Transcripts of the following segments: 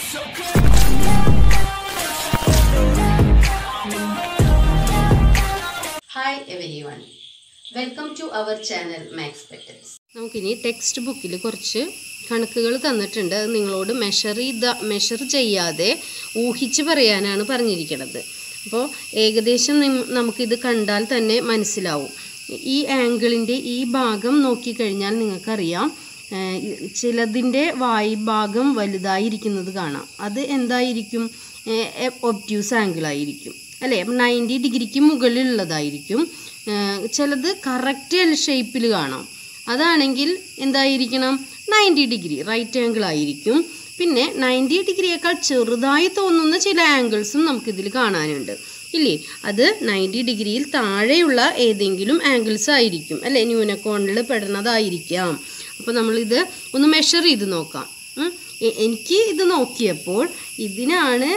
Hi everyone welcome to our channel Maths Petals നമുക്കിനി text ബുക്കിൽ കുറച്ച് കണക്കുകൾ തന്നിട്ടുണ്ട് അത് നിങ്ങളോട് മെഷർ ചെയ്ത മെഷർ ചെയ്യാതെ ഊഹിച്ച് പറയാനാണ് പറഞ്ഞിരിക്കുന്നത് അപ്പോൾ ഏകദേശം നിം- നമുക്കിത് കണ്ടാൽ തന്നെ മനസ്സിലാവും ഈ ആംഗിളിൻ്റെ ഈ ഭാഗം നോക്കിക്കഴിഞ്ഞാൽ നിങ്ങൾക്കറിയാം ഏഹ് ഇ- ചിലതിൻ്റെ വായ്ഭാഗം വലുതായിരിക്കുന്നത് കാണാം അത് എന്തായിരിക്കും ഒബ്റ്റ്യൂസ് ആംഗിൾ ആയിരിക്കും അല്ലേ നയൻറ്റി ഡിഗ്രിക്ക് മുകളിലുള്ളതായിരിക്കും ഏഹ് ചിലത് കറക്റ്റ് എൽ ഷേപ്പിൽ കാണാം അതാണെങ്കിൽ എന്തായിരിക്കണം നയൻറ്റി ഡിഗ്രി റൈറ്റ് ആംഗിൾ ആയിരിക്കും പിന്നെ നയൻറ്റി ഡിഗ്രിയേക്കാൾ ചെറുതായി തോന്നുന്ന ചില ആംഗിൾസും നമുക്കിതിൽ കാണാനുണ്ട് ഇല്ലേ അത് നയൻറ്റി ഡിഗ്രിയിൽ താഴെയുള്ള ഏതെങ്കിലും ആംഗിൾസ് ആയിരിക്കും അല്ലേ ന്യൂനക്കോണിൽ പെടുന്നതായിരിക്കാം അപ്പോൾ നമ്മളിത് ഒന്ന് മെഷർ ചെയ്ത് നോക്കാം ഉം. എ- എനിക്ക് ഇത് നോക്കിയപ്പോൾ ഇതിനാണ്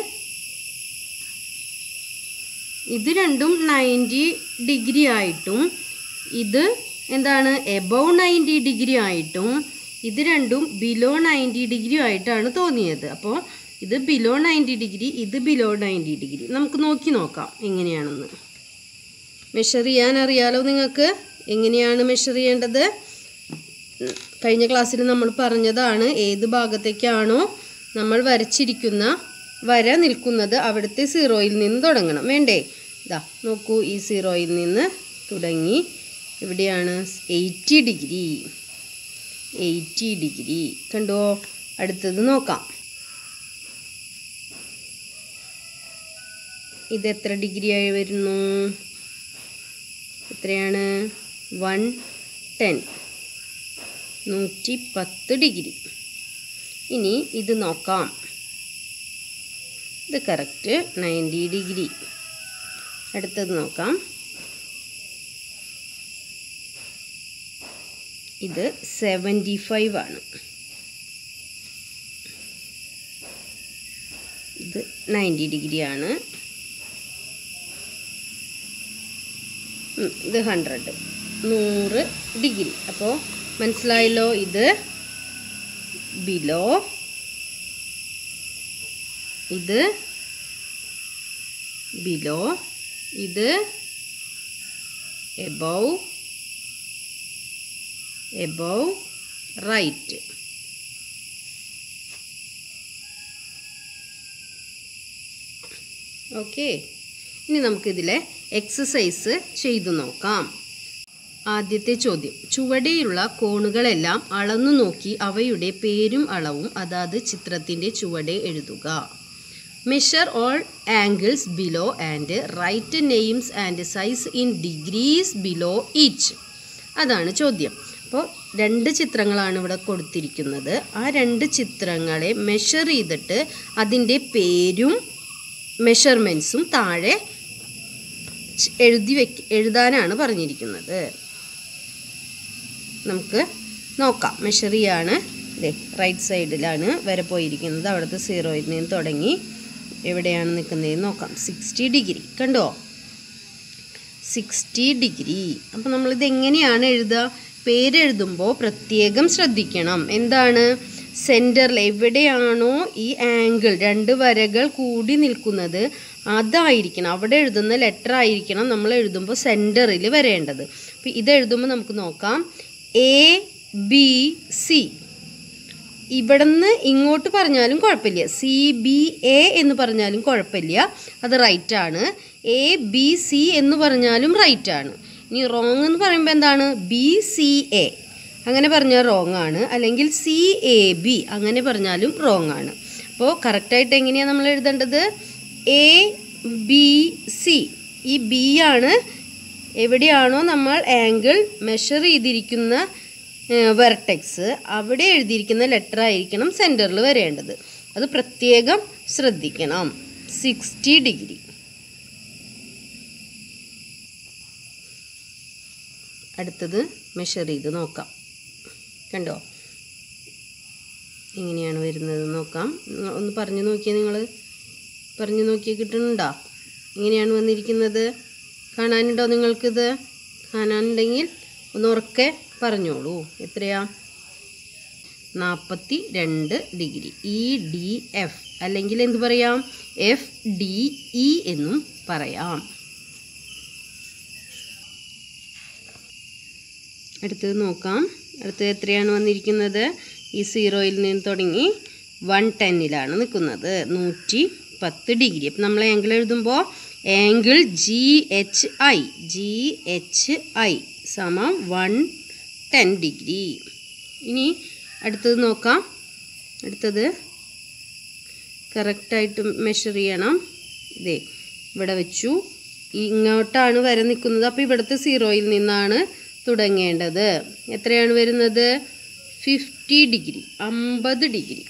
ഇത് രണ്ടും നയൻറ്റി ഡിഗ്രി ആയിട്ടും ഇത് എന്താണ് എബവ് നയൻറ്റി ഡിഗ്രി ആയിട്ടും ഇത് രണ്ടും ബിലോ നയൻറ്റി ഡിഗ്രി ആയിട്ടാണ് തോന്നിയത് അപ്പോൾ ഇത് ബിലോ നയൻറ്റി ഡിഗ്രി ഇത് ബിലോ നയൻറ്റി ഡിഗ്രി നമുക്ക് നോക്കി നോക്കാം എങ്ങനെയാണെന്ന് മെഷർ ചെയ്യാൻ അറിയാലോ നിങ്ങൾക്ക് എങ്ങനെയാണ് മെഷർ ചെയ്യേണ്ടത് ഉം, കഴിഞ്ഞ ക്ലാസ്സിൽ നമ്മൾ പറഞ്ഞതാണ് ഏത് ഭാഗത്തേക്കാണോ നമ്മൾ വരച്ചിരിക്കുന്ന വര നിൽക്കുന്നത് അവിടുത്തെ സീറോയിൽ നിന്ന് തുടങ്ങണം വേണ്ടേ ഇതാ നോക്കൂ ഈ സീറോയിൽ നിന്ന് തുടങ്ങി എവിടെയാണ് എയ്റ്റി ഡിഗ്രി എയ്റ്റി ഡിഗ്രി കണ്ടോ അടുത്തത് നോക്കാം ഇത് എത്ര ഡിഗ്രി ആയി വരുന്നു എത്രയാണ് വൺ ടെൻ നൂറ്റി പത്ത് ഡിഗ്രി ഇനി ഇത് നോക്കാം ഇത് കറക്റ്റ് നയൻറ്റി ഡിഗ്രി അടുത്തത് നോക്കാം ഇത് സെവൻറ്റി ഫൈവ് ആണ് ഇത് നയൻറ്റി ഡിഗ്രി ആണ് ഉം, ഇത് ഹൺഡ്രഡ് നൂറ് ഡിഗ്രി അപ്പോൾ മനസ്സിലായല്ലോ ഇത് ബിലോ ഇത് ബിലോ ഇത് എബവ് എബവ് റൈറ്റ് ഓക്കെ ഇനി നമുക്കിതിലെ എക്സസൈസ് ചെയ്തു നോക്കാം ആദ്യത്തെ ചോദ്യം ചുവടെയുള്ള കോണുകളെല്ലാം അളന്നു നോക്കി അവയുടെ പേരും അളവും അതാത് ചിത്രത്തിൻ്റെ ചുവടെ എഴുതുക measure all angles below and write names and size in degrees below each അതാണ് ചോദ്യം അപ്പോൾ രണ്ട് ചിത്രങ്ങളാണ് ഇവിടെ കൊടുത്തിരിക്കുന്നത് ആ രണ്ട് ചിത്രങ്ങളെ മെഷർ ചെയ്തിട്ട് അതിൻ്റെ പേരും മെഷർമെൻറ്റ്സും താഴെ ച് എഴുതി വെക്ക് എഴുതാനാണ് പറഞ്ഞിരിക്കുന്നത് നമുക്ക് നോക്കാം മെഷർ ചെയ്യാണ് ഇതേ റൈറ്റ് സൈഡിലാണ് വരെ പോയിരിക്കുന്നത് അവിടുത്തെ സീറോയിൽ നിന്ന് തുടങ്ങി എവിടെയാണ് നിൽക്കുന്നതെന്ന് നോക്കാം സിക്സ്റ്റി ഡിഗ്രി കണ്ടോ സിക്സ്റ്റി ഡിഗ്രി അപ്പോൾ നമ്മളിത് എങ്ങനെയാണ് എഴുതുക പേരെഴുതുമ്പോൾ പ്രത്യേകം ശ്രദ്ധിക്കണം എന്താണ് സെൻറ്ററിൽ എവിടെയാണോ ഈ ആംഗിൾ രണ്ട് വരകൾ കൂടി നിൽക്കുന്നത് അതായിരിക്കണം അവിടെ എഴുതുന്ന ലെറ്റർ ആയിരിക്കണം നമ്മൾ എഴുതുമ്പോൾ സെൻറ്ററിൽ വരേണ്ടത് അപ്പോൾ ഇത് എഴുതുമ്പോൾ നമുക്ക് നോക്കാം എ ബി സി ഇവിടുന്ന് ഇങ്ങോട്ട് പറഞ്ഞാലും കുഴപ്പമില്ല സി ബി എ എന്ന് പറഞ്ഞാലും കുഴപ്പമില്ല അത് റൈറ്റ് ആണ് എ ബി സി എന്ന് പറഞ്ഞാലും റൈറ്റ് ആണ് ഇനി റോങ് എന്ന് പറയുമ്പോൾ എന്താണ് ബി സി എ അങ്ങനെ പറഞ്ഞാൽ റോങ് ആണ് അല്ലെങ്കിൽ സി എ ബി അങ്ങനെ പറഞ്ഞാലും റോങ് ആണ് അപ്പോൾ കറക്റ്റായിട്ട് എങ്ങനെയാണ് നമ്മൾ എഴുതേണ്ടത് എ ബി സി ഈ ബി ആണ് എവിടെയാണോ നമ്മൾ ആംഗിൾ മെഷർ ചെയ്തിരിക്കുന്ന വെർട്ടെക്സ് അവിടെ എഴുതിയിരിക്കുന്ന ലെറ്റർ ആയിരിക്കണം സെൻറ്ററിൽ വരേണ്ടത് അത് പ്രത്യേകം ശ്രദ്ധിക്കണം സിക്സ്റ്റി ഡിഗ്രി അടുത്തത് മെഷർ ചെയ്ത് നോക്കാം കണ്ടോ എങ്ങനെയാണ് വരുന്നത് നോക്കാം നിങ്ങൾ ഒന്ന് പറഞ്ഞു നോക്കിയാൽ നിങ്ങൾ പറഞ്ഞു നോക്കിയാൽ കിട്ടുന്നുണ്ടോ എങ്ങനെയാണ് വന്നിരിക്കുന്നത് കാണാനുണ്ടോ നിങ്ങൾക്കിത് കാണാനുണ്ടെങ്കിൽ ഒന്ന് ഉറക്കെ പറഞ്ഞോളൂ എത്രയാ നാൽപ്പത്തി രണ്ട് ഡിഗ്രി ഇ ഡി എഫ് അല്ലെങ്കിൽ എന്ത് പറയാം എഫ് ഡി ഇ എന്നും പറയാം അടുത്തത് നോക്കാം അടുത്തത് എത്രയാണ് വന്നിരിക്കുന്നത് ഈ സീറോയിൽ നിന്ന് തുടങ്ങി വൺ ടെന്നിലാണ് നിൽക്കുന്നത് നൂറ്റി പത്ത് ഡിഗ്രി അപ്പം നമ്മൾ ആംഗിൾ എഴുതുമ്പോൾ angle G H I G H I സമം വൺ ടെൻ ഡിഗ്രി ഇനി അടുത്തത് നോക്കാം അടുത്തത് കറക്റ്റായിട്ട് മെഷർ ചെയ്യണം ഇതേ ഇവിടെ വെച്ചു ഇങ്ങോട്ടാണ് വര നിൽക്കുന്നത് അപ്പോൾ ഇവിടുത്തെ സീറോയിൽ നിന്നാണ് തുടങ്ങേണ്ടത് എത്രയാണ് വരുന്നത് ഫിഫ്റ്റി ഡിഗ്രി അമ്പത് ഡിഗ്രി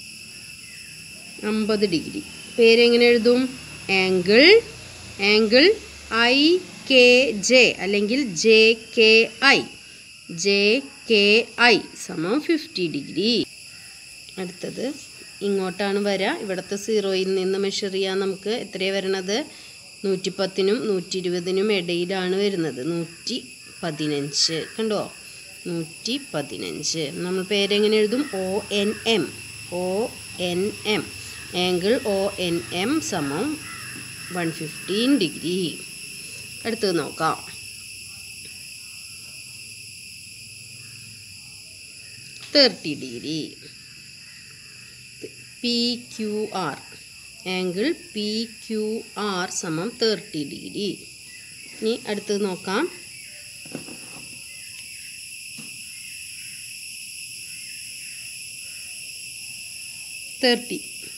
അമ്പത് ഡിഗ്രി പേരെങ്ങനെ എഴുതും angle angle I K J അല്ലെങ്കിൽ J K I J K I സമം ഫിഫ്റ്റി ഡിഗ്രി അടുത്തത് ഇങ്ങോട്ടാണ് വര ഇവിടുത്തെ സീറോയിൽ നിന്ന് മെഷർ ചെയ്യാൻ നമുക്ക് എത്രയാണ് വരണത് നൂറ്റി പത്തിനും നൂറ്റി ഇരുപതിനും ഇടയിലാണ് വരുന്നത് നൂറ്റി പതിനഞ്ച് കണ്ടോ നൂറ്റി പതിനഞ്ച് നമ്മൾ പേരെങ്ങനെ എഴുതും O N M O N M angle O N M സമം വൺ ഫിഫ്റ്റീൻ ഡിഗ്രി അടുത്തത് നോക്കാം thirty degree P Q R angle P Q R സമം തേർട്ടി ഡിഗ്രി ഇനി അടുത്തത് നോക്കാം തേർട്ടി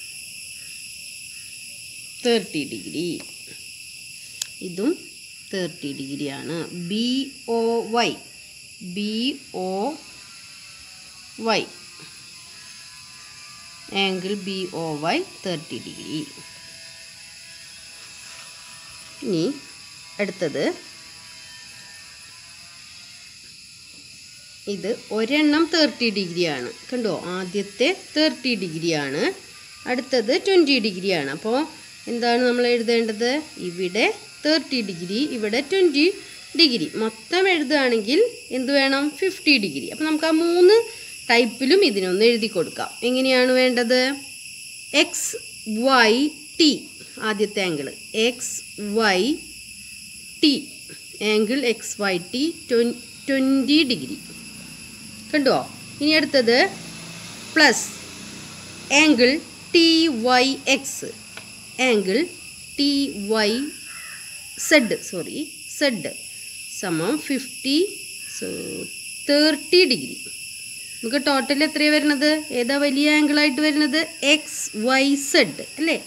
തേർട്ടി ഡിഗ്രി ഇതും തേർട്ടി ഡിഗ്രിയാണ് B O Y B O Y angle B O Y thirty degree ഇനി അടുത്തത് ഇത് ഒരെണ്ണം തേർട്ടി ഡിഗ്രിയാണ് കണ്ടോ ആദ്യത്തെ തേർട്ടി ഡിഗ്രിയാണ് അടുത്തത് ട്വൻറ്റി ഡിഗ്രിയാണ് അപ്പോൾ എന്താണ് നമ്മൾ എഴുതേണ്ടത് ഇവിടെ തേർട്ടി ഡിഗ്രി ഇവിടെ ട്വൻറ്റി ഡിഗ്രി മൊത്തം എഴുതുകയാണെങ്കിൽ എന്ത് വേണം ഫിഫ്റ്റി ഡിഗ്രി അപ്പോൾ നമുക്ക് ആ മൂന്ന് ടൈപ്പിലും ഇതിനൊന്ന് എഴുതി കൊടുക്കാം എങ്ങനെയാണ് വേണ്ടത് എക്സ് വൈ ടി ആദ്യത്തെ angle X Y T angle X Y T twenty degree കണ്ടോ ഇനി അടുത്തത് plus angle T Y X angle T Y Z sorry Z സമം ഫിഫ്റ്റി സോ തേർട്ടി ഡിഗ്രി നമുക്ക് ടോട്ടൽ എത്രയാണ് വരുന്നത് ഏതാ വലിയ ആംഗിളായിട്ട് വരുന്നത് എക്സ് വൈ സെഡ് അല്ലേ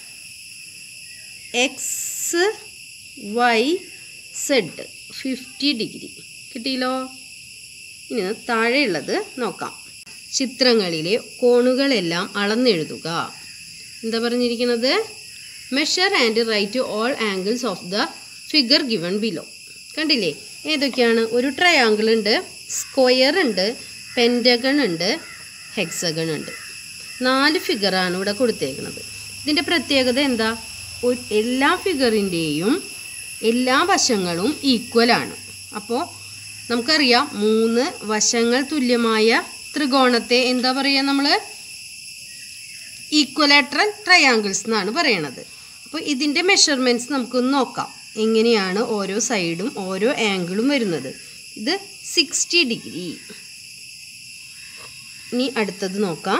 X Y Z fifty degree കിട്ടിയല്ലോ ഇനി താഴെയുള്ളത് നോക്കാം ചിത്രങ്ങളിലെ കോണുകളെല്ലാം അളന്നെഴുതുക എന്താ പറഞ്ഞിരിക്കുന്നത് measure and write all angles of the figure given below കണ്ടില്ലേ ഏതൊക്കെയാണ് ഒരു ട്രയാങ്കിൾ ഉണ്ട് സ്ക്വയർ ഉണ്ട് പെൻറ്റഗൺ ഉണ്ട് ഹെക്സഗൺ ഉണ്ട് നാല് ഫിഗറാണ് ഇവിടെ കൊടുത്തേക്കുന്നത് ഇതിൻ്റെ പ്രത്യേകത എന്താ ഒരു എല്ലാ ഫിഗറിൻ്റെയും എല്ലാ വശങ്ങളും ഈക്വലാണ് അപ്പോൾ നമുക്കറിയാം മൂന്ന് വശങ്ങൾ തുല്യമായ ത്രികോണത്തെ എന്താ പറയുക നമ്മൾ ഈക്വലാട്രൽ ട്രയാങ്കിൾസ് എന്നാണ് പറയണത് അപ്പോൾ ഇതിൻ്റെ മെഷർമെൻറ്റ്സ് നമുക്കൊന്ന് നോക്കാം എങ്ങനെയാണ് ഓരോ സൈഡും ഓരോ ആംഗിളും വരുന്നത് ഇത് സിക്സ്റ്റി ഡിഗ്രി ഇനി അടുത്തത് നോക്കാം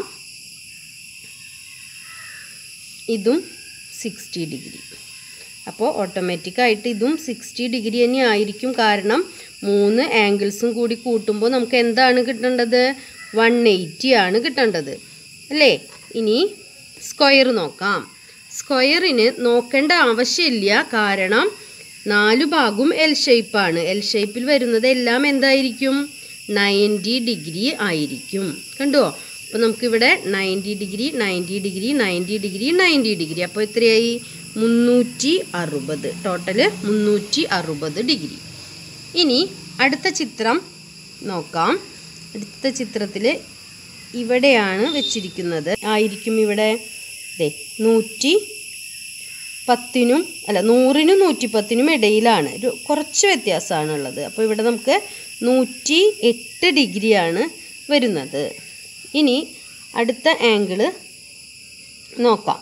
ഇതും സിക്സ്റ്റി ഡിഗ്രി അപ്പോൾ ഓട്ടോമാറ്റിക്കായിട്ട് ഇതും സിക്സ്റ്റി ഡിഗ്രി തന്നെ ആയിരിക്കും കാരണം മൂന്ന് ആംഗിൾസും കൂടി കൂട്ടുമ്പോൾ നമുക്ക് എന്താണ് കിട്ടേണ്ടത് വൺ എയ്റ്റി ആണ് കിട്ടേണ്ടത് അല്ലേ ഇനി സ്ക്വയർ നോക്കാം സ്ക്വയറിന് നോക്കേണ്ട ആവശ്യമില്ല കാരണം നാല് ഭാഗവും എൽ ഷേപ്പാണ് എൽ ഷേപ്പിൽ വരുന്നത് എല്ലാം എന്തായിരിക്കും നയൻറ്റി ഡിഗ്രി ആയിരിക്കും കണ്ടോ അപ്പോൾ നമുക്കിവിടെ ninety degree ninety degree ninety degree ninety degree അപ്പോൾ എത്രയായി മുന്നൂറ്റി അറുപത് ടോട്ടല് മുന്നൂറ്റി അറുപത് ഡിഗ്രി ഇനി അടുത്ത ചിത്രം നോക്കാം അടുത്ത ചിത്രത്തിൽ ഇവിടെയാണ് വെച്ചിരിക്കുന്നത് ആയിരിക്കും ഇവിടെ ദേ നൂറ്റി പത്തിനും അല്ല നൂറിനും നൂറ്റി പത്തിനും ഇടയിലാണ് ഒരു കുറച്ച് വ്യത്യാസമാണ് ഉള്ളത് അപ്പോൾ ഇവിടെ നമുക്ക് നൂറ്റി എട്ട് ഡിഗ്രിയാണ് വരുന്നത് ഇനി അടുത്ത ആംഗിള് നോക്കാം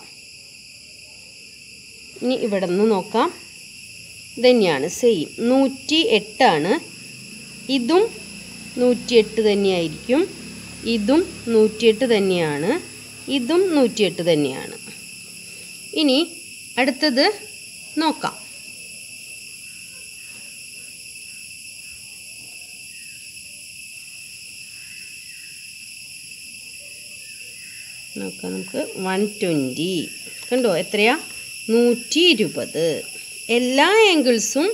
ഇനി ഇവിടെ നിന്ന് നോക്കാം ഇതന്നെയാണ് സെയിം നൂറ്റി എട്ടാണ് ഇതും നൂറ്റിയെട്ട് തന്നെയായിരിക്കും ഇതും നൂറ്റിയെട്ട് തന്നെയാണ് ഇതും നൂറ്റിയെട്ട് തന്നെയാണ് ഇനി അടുത്തത് നോക്കാം നോക്കാം നമുക്ക് വൺ ട്വൻറ്റി കണ്ടോ എത്രയാ നൂറ്റി ഇരുപത് എല്ലാ ആംഗിൾസും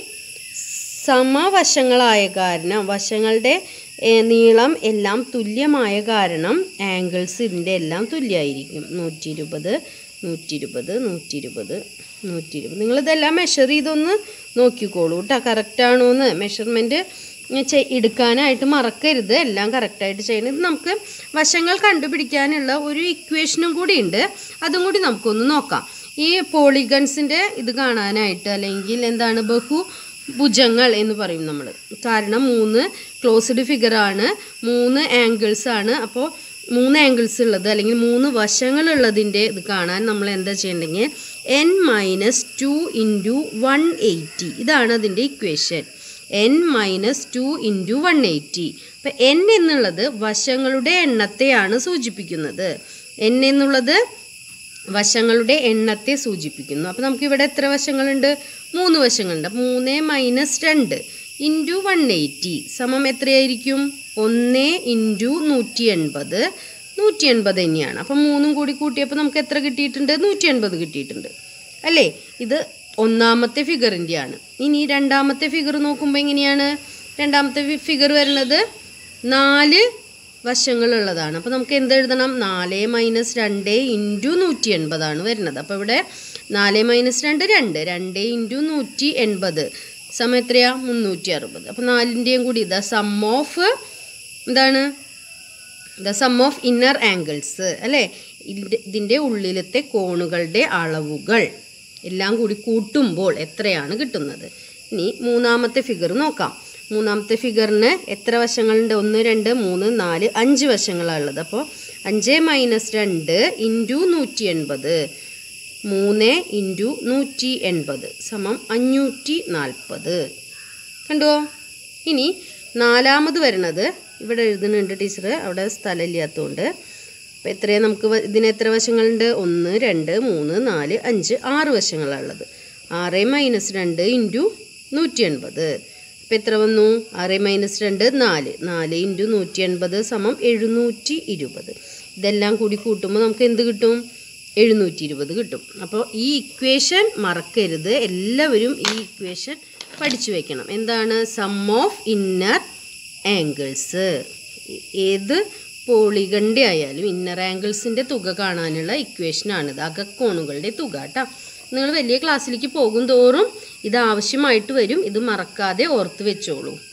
സമവശങ്ങളായ കാരണം വശങ്ങളുടെ ഏ, നീളം എല്ലാം തുല്യമായ കാരണം ആംഗിൾസ് ഇതിൻ്റെ എല്ലാം തുല്യമായിരിക്കും നൂറ്റി ഇരുപത് നൂറ്റി ഇരുപത് നൂറ്റി ഇരുപത് നൂറ്റി ഇരുപത് നിങ്ങളിതെല്ലാം മെഷർ ചെയ്തൊന്ന് നോക്കിക്കോളൂ കേട്ടോ കറക്റ്റാണോ എന്ന് മെഷർമെൻറ്റ് എടുക്കാനായിട്ട് മറക്കരുത് എല്ലാം കറക്റ്റായിട്ട് ചെയ്യണം ഇത് നമുക്ക് വശങ്ങൾ കണ്ടുപിടിക്കാനുള്ള ഒരു ഇക്വേഷനും കൂടി ഉണ്ട് അതും കൂടി നമുക്കൊന്ന് നോക്കാം ഈ പോളിഗൺസിൻ്റെ ഇത് കാണാനായിട്ട് അല്ലെങ്കിൽ എന്താണ് ബഹു ഭുജങ്ങൾ എന്ന് പറയും നമ്മൾ കാരണം മൂന്ന് ക്ലോസ്ഡ് ഫിഗറാണ് മൂന്ന് ആംഗിൾസ് ആണ് അപ്പോൾ മൂന്ന് ആംഗിൾസ് ഉള്ളത് അല്ലെങ്കിൽ മൂന്ന് വശങ്ങളുള്ളതിൻ്റെ ഇത് കാണാൻ നമ്മൾ എന്താ ചെയ്യണ്ടെങ്കിൽ N minus two into one eighty ഇതാണ് അതിൻ്റെ equation N minus two into one eighty അപ്പം എൻ എന്നുള്ളത് വശങ്ങളുടെ എണ്ണത്തെയാണ് സൂചിപ്പിക്കുന്നത് എൻ എന്നുള്ളത് വശങ്ങളുടെ എണ്ണത്തെ സൂചിപ്പിക്കുന്നു അപ്പോൾ നമുക്ക് ഇവിടെ എത്ര വശങ്ങളുണ്ട് മൂന്ന് വശങ്ങളുണ്ട് അപ്പോൾ മൂന്ന് മൈനസ് രണ്ട് ഇൻറ്റു വൺ എയ്റ്റി സമം എത്രയായിരിക്കും ഒന്ന് ഇൻറ്റു നൂറ്റി എൺപത് നൂറ്റി എൺപത് തന്നെയാണ് അപ്പം മൂന്നും കൂടി കൂട്ടിയപ്പോൾ നമുക്ക് എത്ര കിട്ടിയിട്ടുണ്ട് നൂറ്റി എൺപത് കിട്ടിയിട്ടുണ്ട് അല്ലേ ഇത് ഒന്നാമത്തെ ഫിഗറിൻ്റെയാണ് ഇനി രണ്ടാമത്തെ ഫിഗർ നോക്കുമ്പോൾ എങ്ങനെയാണ് രണ്ടാമത്തെ ഫിഗർ വരുന്നത് നാല് വശങ്ങളുള്ളതാണ് അപ്പോൾ നമുക്ക് എന്ത് എഴുതണം നാല് മൈനസ് രണ്ട് ഇൻറ്റു നൂറ്റി എൺപതാണ് വരുന്നത് അപ്പോൾ ഇവിടെ നാല് മൈനസ് രണ്ട് രണ്ട് രണ്ട് ഇൻറ്റു നൂറ്റി എൺപത് സമയം എത്രയാ മുന്നൂറ്റി അറുപത് അപ്പോൾ നാലിൻ്റെയും കൂടി ഇതാ സം ഓഫ് എന്താണ് the sum of inner angles അല്ലേ ഇതിൻ്റെ ഇതിൻ്റെ ഉള്ളിലത്തെ കോണുകളുടെ അളവുകൾ എല്ലാം കൂടി കൂട്ടുമ്പോൾ എത്രയാണ് കിട്ടുന്നത് ഇനി മൂന്നാമത്തെ ഫിഗർ നോക്കാം മൂന്നാമത്തെ ഫിഗറിന് എത്ര വശങ്ങളുണ്ട് ഒന്ന് രണ്ട് മൂന്ന് നാല് അഞ്ച് വശങ്ങളാണ് ഉള്ളത് അപ്പോൾ അഞ്ച് മൈനസ് രണ്ട് ഇൻറ്റു നൂറ്റി എൺപത് മൂന്ന് ഇൻറ്റു നൂറ്റി എൺപത് സമം അഞ്ഞൂറ്റി നാൽപ്പത് കണ്ടോ ഇനി നാലാമത് വരുന്നത് ഇവിടെ എഴുതുന്നുണ്ട് ടീച്ചർ അവിടെ സ്ഥലമില്ലാത്തതുകൊണ്ട് അപ്പോൾ എത്രയാണ് നമുക്ക് വ- ഇതിന് എത്ര വശങ്ങളുണ്ട് ഒന്ന് രണ്ട് മൂന്ന് നാല് അഞ്ച് ആറ് വശങ്ങളാണ് ഉള്ളത് ആറ് മൈനസ് രണ്ട് ഇൻറ്റു നൂറ്റി എൺപത് അപ്പോൾ എത്ര വന്നു ആറ് മൈനസ് രണ്ട് നാല് നാല് ഇൻറ്റു നൂറ്റി എൺപത് സമം എഴുന്നൂറ്റി ഇരുപത് ഇതെല്ലാം കൂടി കൂട്ടുമ്പോൾ നമുക്ക് എന്ത് കിട്ടും എഴുന്നൂറ്റി ഇരുപത് കിട്ടും അപ്പോൾ ഈ ഇക്വേഷൻ മറക്കരുത് എല്ലാവരും ഈ ഇക്വേഷൻ പഠിച്ചു വെക്കണം എന്താണ് സം ഓഫ് ഇന്നർ ആംഗിൾസ് ഏത് പോളിഗണിൻ്റെ ആയാലും ഇന്നർ ആംഗിൾസിൻ്റെ തുക കാണാനുള്ള ഇക്വേഷനാണിത് അകക്കോണുകളുടെ തുക കേട്ടോ നിങ്ങൾ വലിയ ക്ലാസ്സിലേക്ക് പോകും തോറും ഇത് ആവശ്യമായിട്ട് വരും ഇത് മറക്കാതെ ഓർത്ത് വെച്ചോളൂ